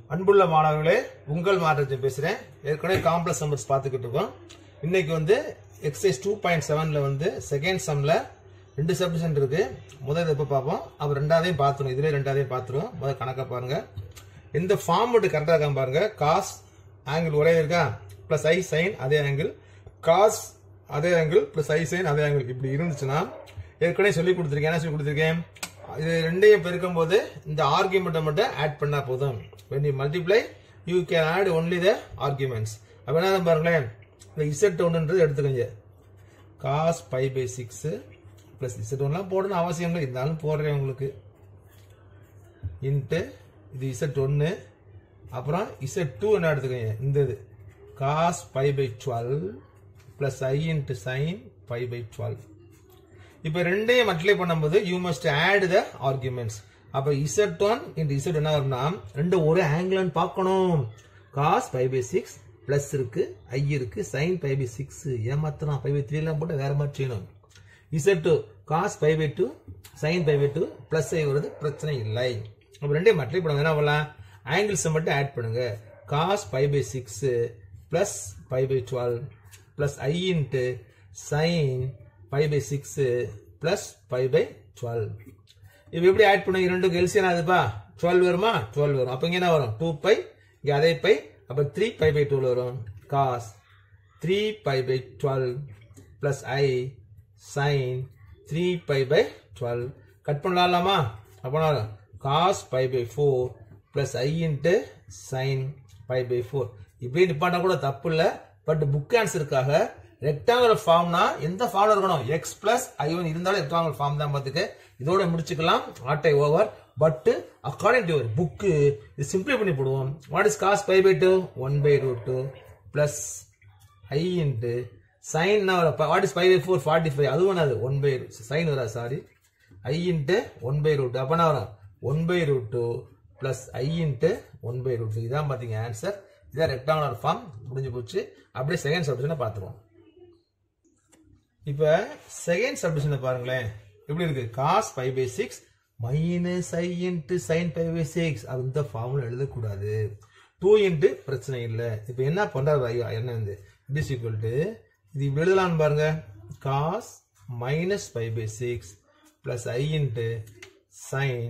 அன்புள்ள மாணவர்களே உங்கள் மாற்றத்தை பேசுறேன் ஏற்கனவே காம்ப்ளெக்ஸ் நம்பர்ஸ் பார்த்துக்கிட்டு இருக்கோம் இன்னைக்கு வந்து எக்ஸசைஸ் டூ பாயிண்ட் செவன்ல வந்து செகண்ட் சம்ல ரெண்டு சப்டிஷன் இருக்கு முதல் எப்போ பார்ப்போம் அப்புறம் ரெண்டாவதையும் பார்த்துரும் இதுல ரெண்டாவதையும் பார்த்துருவோம் முதல் கணக்கா பாருங்க இந்த ஃபார்ம் மட்டும் கரெக்டாக இருக்காம பாருங்க காஸ் ஆங்கிள் ஒரே இருக்கா பிளஸ் ஐ சைன் அதே ஆங்கிள் காஸ் அதே ஆங்கிள் பிளஸ் ஐ சைன் அதே ஆங்கிள் இப்படி இருந்துச்சுன்னா ஏற்கனவே சொல்லி கொடுத்துருக்கேன் என்ன சொல்லி கொடுத்துருக்கேன் இது ரெண்டையும் பெருக்கும் போது இந்த ஆர்குமெண்ட்டை மட்டும் ஆட் பண்ணா போதும் when you multiply you can add only the arguments அப்ப என்ன பாருங்களேன் இந்த இசட் ஒன்றுன்றது எடுத்துக்கோங்க cos pi by six plus z ஒன்லாம் போடணும் அவசியம் இல்லை இருந்தாலும் போடுறேன் உங்களுக்கு இன்ட்டு இது இசட் ஒன்று அப்புறம் இசட் டூ என்ன எடுத்துக்கோங்க இந்த இது cos pi by twelve plus i into sine pi by twelve இப்போ ரெண்டையும் மல்டிப்ளை பண்ணும்போது you must add the arguments அப்ப இசட் ஒன் இந்த இசட் என்ன வரும்னா ரெண்டு ஒரு ஆங்கிள்னு பார்க்கணும் cos pi by six plus இருக்கு ஐ இருக்கு சைன் பை பை சிக்ஸ் ஏமாத்தலாம் பை பை த்ரீ எல்லாம் போட்டு வேற மாதிரி செய்யணும் z two cos pi by two sine pi by two plus i வருது பிரச்சனை இல்லை அப்ப ரெண்டையும் மல்டிப்ளை பண்ணுங்க என்ன பண்ணலாம் ஆங்கிள்ஸ் மட்டும் ஆட் பண்ணுங்க cos pi by six plus pi by twelve plus i into sine pi by six plus pi by twelve இப்போ எப்படி ஆட் பண்ணுங்க ரெண்டுக்கு எல்சியன் ஆகுதுப்பா டுவெல் வருமா டுவெல் வரும் அப்போ இங்கே என்ன வரும் டூ பை இங்கே அதே பை அப்போ த்ரீ பை பை டூவில் வரும் cos three pi by twelve plus i sine three pi by twelve cut பண்ணலாமா அப்போ cos pi by four plus i into sine pi by four இப்படி நிப்பாட்டா கூட தப்பு இல்லை பட் புக் ஆன்சருக்காக ரெக்டாங்குலர் ஃபார்ம்னா எந்த ஃபார்ம்ல இருக்கணும் எக்ஸ் பிளஸ் ஐ ஒன் இருந்தாலும் ரெக்டாங்குலர் ஃபார்ம் தான் பார்த்துக்க இதோட முடிச்சுக்கலாம் ஆட்டை over but according to your book இது சிம்பிளை பண்ணி போடுவோம் what is cos pi by two one by root two plus i into sine what is five by four forty five அதுவும் அது ஒன் பை சைன் வரா sorry i into one by root அப்போ என்ன வரும் one by root two plus i into one by root two இதான் பார்த்தீங்க answer இதான் rectangular form முடிஞ்சு போச்சு அப்படியே செகண்ட் சப்டிஷனை பார்த்துருவோம் இப்போ செகண்ட் சப்டிஷனை பாருங்களேன் எப்படி இருக்கு cos five by six minus i into sine five by six அது இந்த ஃபார்முலா எழுதக்கூடாது டூ இன்ட்டு பிரச்சனை இல்லை இப்போ என்ன பண்றாரு ஐயா என்ன வந்து இட் ஈக்குவல் டு இது இப்படி எழுதலாம்னு பாருங்க cos minus five by six plus i into sine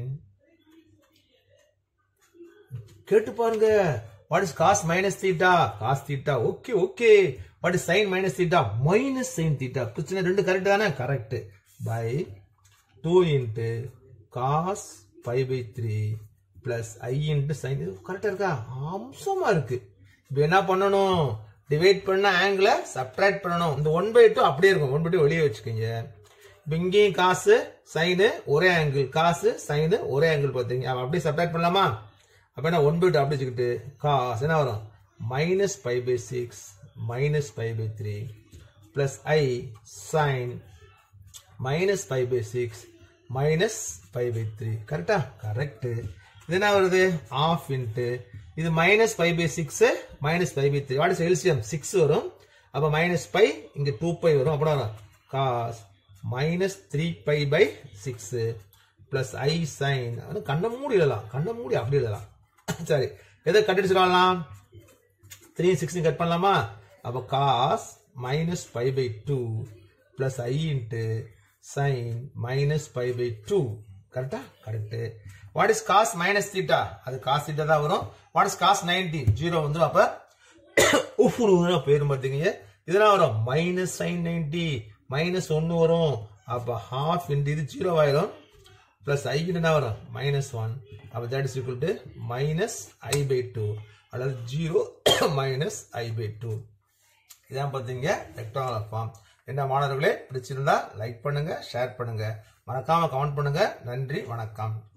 கேட்டு பாருங்க what is cos minus theta cos theta okay okay what is sine minus theta minus sine theta பிரச்சனை ரெண்டு கரெக்ட் தானே correct by two into cos five by three plus i into sine இது கரெக்டா இருக்கா அம்சமா இருக்கு இப்போ என்ன பண்ணணும் டிவைட் பண்ண ஆங்கிள சப்ட்ராக்ட் பண்ணணும் இந்த ஒன் பை டூ அப்படியே இருக்கும் ஒன் பை டூ வெளியே வச்சுக்கோங்க இப்போ இங்கேயும் காசு சைனு ஒரே ஆங்கிள் காசு சைனு ஒரே ஆங்கிள் பார்த்தீங்க அப்படியே சப்ட்ராக்ட் பண்ணலாமா அப்போ என்ன ஒன் பை டூ அப்படி வச்சுக்கிட்டு காசு என்ன வரும் minus five by six minus five by three plus i sine minus five by six minus five by three கரெக்டா கரெக்ட் இது என்ன வருது ஆஃப் இன்ட்டு இது minus five by six minus five by three what is LCM six வரும் அப்போ minus by இங்கே two by வரும் அப்புறம் வரும் cos minus three pi by six plus i sine அது கண்ணை மூடி எழுதலாம் கண்ணை மூடி அப்படி எழுதலாம் சரி எதை கட் சொல்லலாம் த்ரீ சிக்ஸ்டின் கட் பண்ணலாமா அப்போ cos minus five by two plus i into sine minus five by two கரெக்டா correct what is cos minus theta அது காஸ் தீட்டா தான் வரும் what is cos ninety zero வந்துடும் அப்ப உஃபுரு போயிரும் பார்த்தீங்க இதெல்லாம் வரும் மைனஸ் சைன் நைன்டி மைனஸ் ஒன்று வரும் அப்போ ஹாஃப் இன்ட்டு இது ஜீரோ ஆயிரும் பிளஸ் ஐ என்ன வரும் மைனஸ் ஒன் அப்போ that is equal to minus i by two அதாவது zero minus i by two இதான் பார்த்தீங்க ரெக்டாங்குலர் ஃபார்ம் என்ன மாணவர்களே பிடிச்சிருந்தா லைக் பண்ணுங்க ஷேர் பண்ணுங்க மறக்காம கமெண்ட் பண்ணுங்க நன்றி வணக்கம்